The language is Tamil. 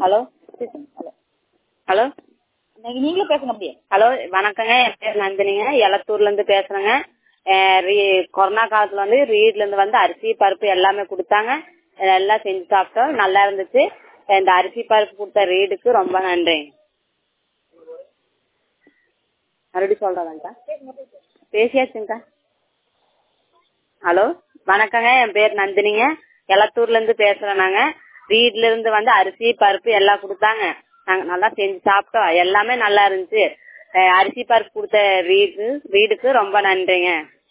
ஹலோ ஹலோ நீங்க நீங்களும் பேசுங்க அப்படியே ஹலோ வணக்கங்க என் பேர் நந்தினிங்க எலத்தூர்ல இருந்து பேசுறேங்க அஹ் ரீ- கொரோனா காலத்துல வந்து ரீட்ல இருந்து வந்து அரிசி பருப்பு எல்லாமே கொடுத்தாங்க எல்லாம் செஞ்சு சாப்பிட்டோம் நல்லா இருந்துச்சு இந்த அரிசி பருப்பு கொடுத்த ரீடுக்கு ரொம்ப நன்றிங்க மறுபடியும் சொல்றதாங்கக்கா பேசியாச்சுங்கக்கா ஹலோ வணக்கங்க என் பேர் நந்தினிங்க எலத்தூர்ல இருந்து பேசுறேன் நாங்க வீட்ல இருந்து வந்து அரிசி பருப்பு எல்லாம் கொடுத்தாங்க நாங்க நல்லா செஞ்சு சாப்பிட்டோம் எல்லாமே நல்லா இருந்துச்சு அஹ் அரிசி பருப்பு கொடுத்த வீடு வீடுக்கு ரொம்ப நன்றிங்க